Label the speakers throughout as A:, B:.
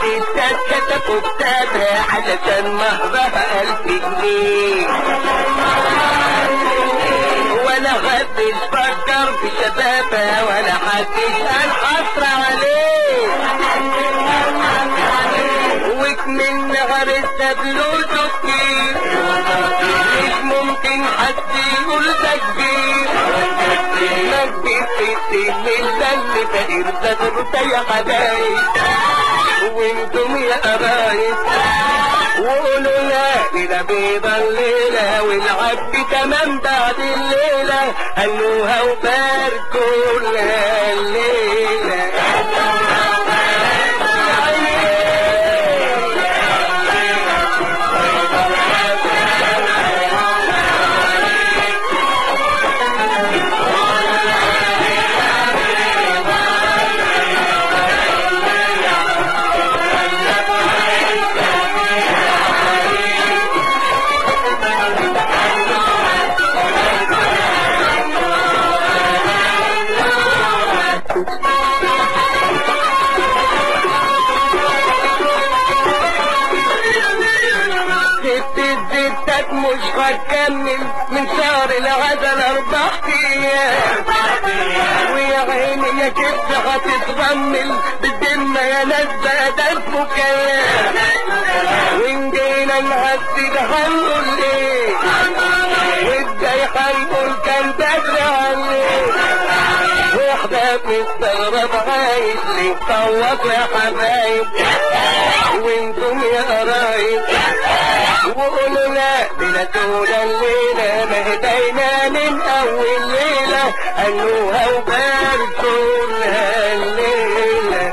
A: الستات كتبوا كتابها علشان مهرها ألف جنيه ولا غدش فكر في شبابها ولا حدش قال حصر عليه وكمن نهر السبلوت كتير مش ممكن حد يقول ده كبير نجد في السن اللي فقير زادوا يا حبايب وانتم يا قرايب وقولوا لا إلى بيض الليلة والعبد تمام بعد الليلة قالوها وباركوا لها الليلة ست الستات مش هتكمل من شهر العسل اربع ايام ويا عيني يا كبد هتتغمل بالدم يا ناس بقت مكيان وان جينا نهدد هنقول ايه وازاي هنقول كان بدري عليه واحدة مستغرب عايش ليه طوق يا حبايب وانتم يا قرايب وقولوا لا بلا طول الليلة ما هدينا من أول ليلة قالوها وباركوا لها الليلة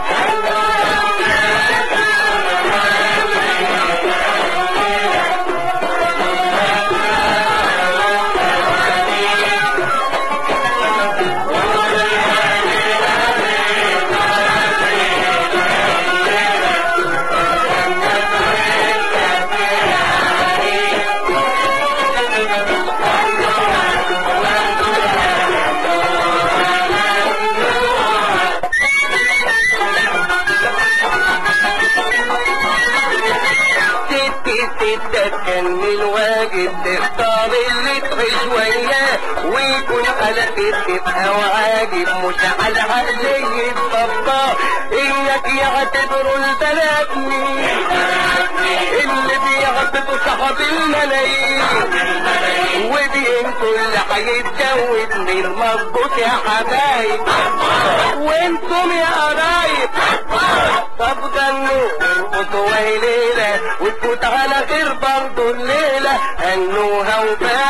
A: ست ستات كان من الواجب تختار اللي تعيش وياه ويكون حلقة تبقى وعاجب مش على عقلية بابا إياك يعتبروا البنات مين اللي بيعبدوا صحاب الملايين وبين كل هيتجوز من مظبوط يا حبايب وانتم يا قرايب طب غنوا ارقصوا ليلة وتفوت على خير برضو الليلة هنوها وبارك